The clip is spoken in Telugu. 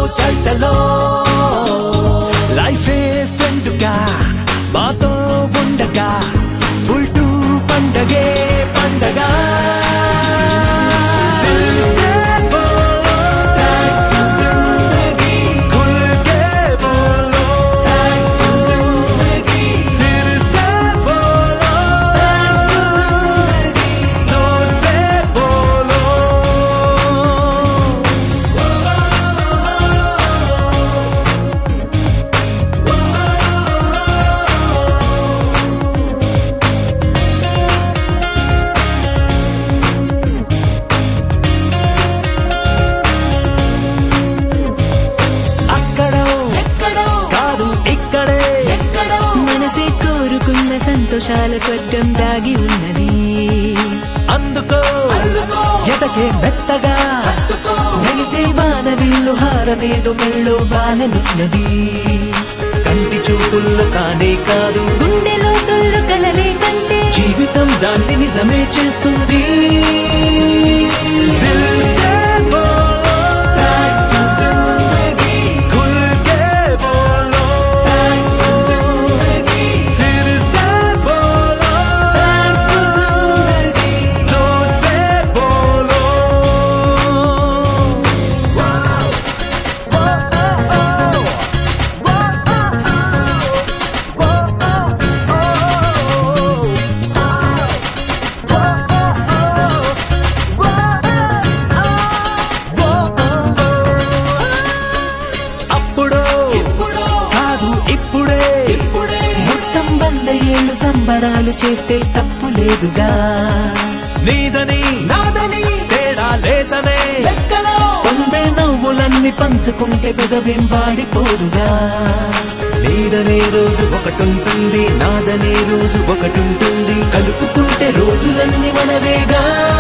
చర్చలో లైఫ్ ఫ్రెండ్గా మాతో ఉండగా ఫుల్ టు పండగే పండగ దిల్ సే బోలో, thanks to జిందగీ. खुल के बोलो, thanks to జిందగీ. फिर से बोलो, thanks to జిందగీ. जोर से बोलो అక్కడో ఎక్కడో కాదు ఇక్కడే ఎక్కడో మనసే కోరుకున్న సంతోషాల స్వర్గం దాగి ఉన్నది అందుకో అందుకో. ఎదకే మెత్తగా హత్తుకో. మెలిసే వాన విల్లు హారమేదు మెళ్ళు వాలనున్నది కంటి చూపుల్లో కానే కాదు గుండెలో తొల్లు కలలే కంటే జీవితం దాన్ని నిజమే చేస్తుంది దిల్ సే బోలో, Thanks to జిందగీ. ఖుల్ కే బోలో, Thanks to జిందగీ. ఫిర్ సే బోలో, Thanks to జిందగీ. జోర్ సే బోలో. అప్పుడో ఇప్పుడో కాదు ఇప్పుడే ఇప్పుడే మొత్తం వంద ఏళ్ళు సంబరాలు చేస్తే తప్పు లేదుగా నీదని నాదని తేడా లేదనే లెక్కలో పొందే నవ్వులన్నీ పంచుకుంటే పెదవేం వాడిపోదుగా నీదనే రోజు ఒకటుంటుంది నాదనే రోజు ఒకటుంటుంది కలుపుకుంటే రోజులన్నీ మనవేగా